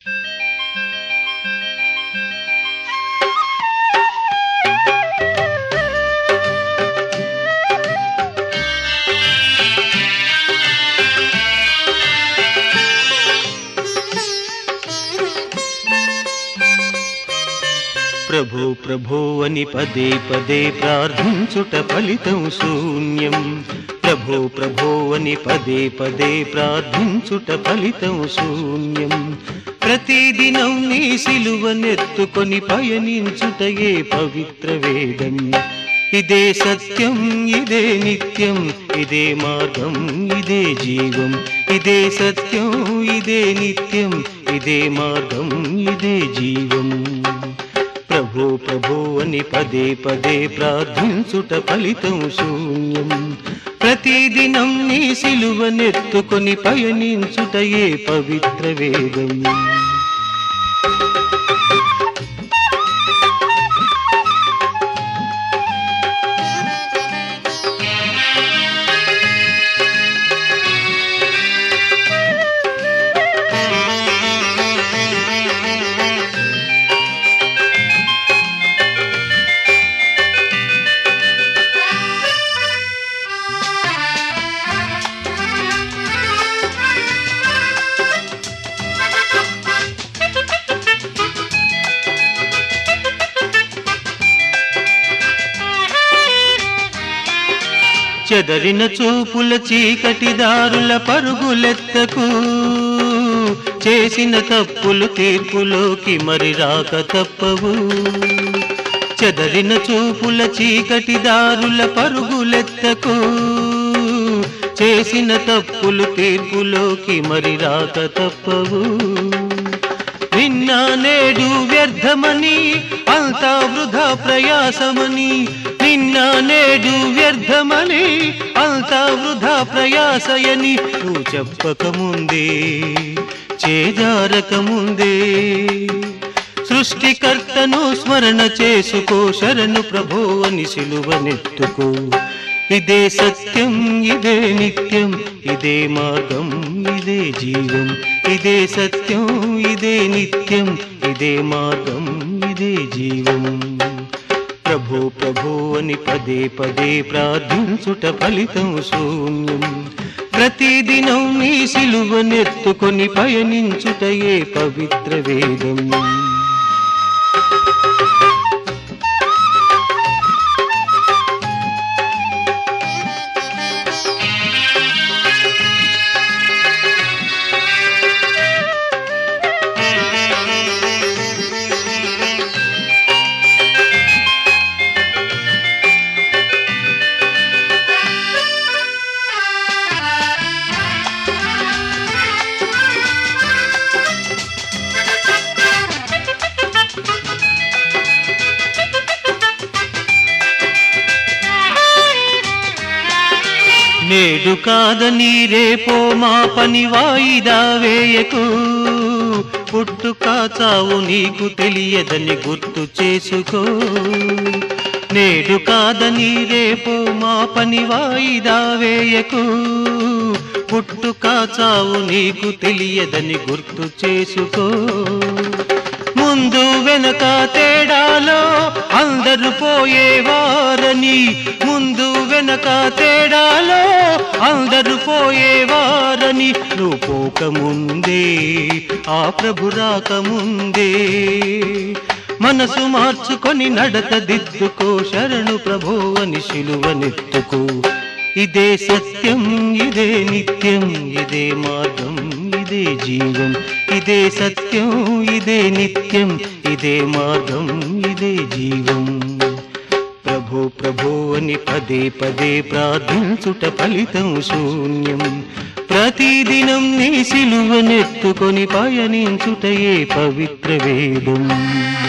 ప్రభో ప్రభో అని పదే పదే ప్రార్థించుట ఫలితం శూన్యం ప్రభో ప్రభో అని పదే పదే ప్రార్థించుట ఫలితం శూన్యం ప్రతిదినం నీ సిలువనెత్తుకొని పయనించుటయే పవిత్ర వేదం ఇదే సత్యం ఇదే నిత్యం ఇదే మార్గం ఇదే జీవం ఇదే సత్యం ఇదే నిత్యం ఇదే మార్గం ఇదే జీవం ప్రభో ప్రభో అని పదే పదే ప్రార్థించుట ఫలితం శూన్యం ప్రతిదినం నీ సిలువనెత్తుకొని పయనించుటయే పవిత్ర వేదం చెదరిన చూపుల చీకటి దారుల పరుగులెత్తకు చేసిన తప్పులు తీర్పులోకి మరి రాక తప్పవు చెదరిన చూపుల చీకటి దారుల పరుగులెత్తకు చేసిన తప్పులు తీర్పులోకి మరి రాక తప్పవు నిన్న నేడు వ్యర్థమని అంతా వృధా ప్రయాసమని నిన్న నేడు వ్యర్థమని అంతా వృధా ప్రయాసయని నువ్వు చెప్పక ముందే చేజారక ముందే సృష్టికర్తను స్మరణ చేసుకో శరణు ప్రభో అని సిలువనెత్తుకో ఇదే సత్యం ఇదే నిత్యం ఇదే మార్గం ఇదే జీవం ఇదే సత్యం ఇదే నిత్యం ఇదే మార్గం ఇదే జీవం ప్రభో ప్రభో అని పదే పదే ప్రార్థించుట ఫలితం శూన్యం ప్రతిదినం నీ సిలువనెత్తుకొని పయనించుటయే పవిత్ర వేదం నేడు కాదని రేపో మా పని వాయిదా వేయకు పుట్టుక చావు నీకు తెలియదని గుర్తు చేసుకో నేడు కాదని రేపో మా పని వాయిదా వేయకు పుట్టుక చావు నీకు తెలియదని గుర్తు చేసుకో ముందు వెనక తేడాలో అందరూ పోయేవారని ముందు వెనక తేడాలో అందరూ పోయేవారని నువ్వు పోకముందే ఆ ప్రభు రాకముందే మనసు మార్చుకొని నడత దిద్దుకో శరణు ప్రభో అని శిలువనెత్తుకో ఇదే సత్యం ఇదే నిత్యం ఇదే మార్గం ఇదే జీవం ఇదే సత్యం ఇదే నిత్యం ఇదే మార్గం ఇదే జీవం ప్రభో ప్రభో అని పదే పదే ప్రార్థించుట ఫలితం శూన్యం ప్రతిదినం నీ సిలువనెత్తుకొని పయనించుటయే పవిత్ర వేదం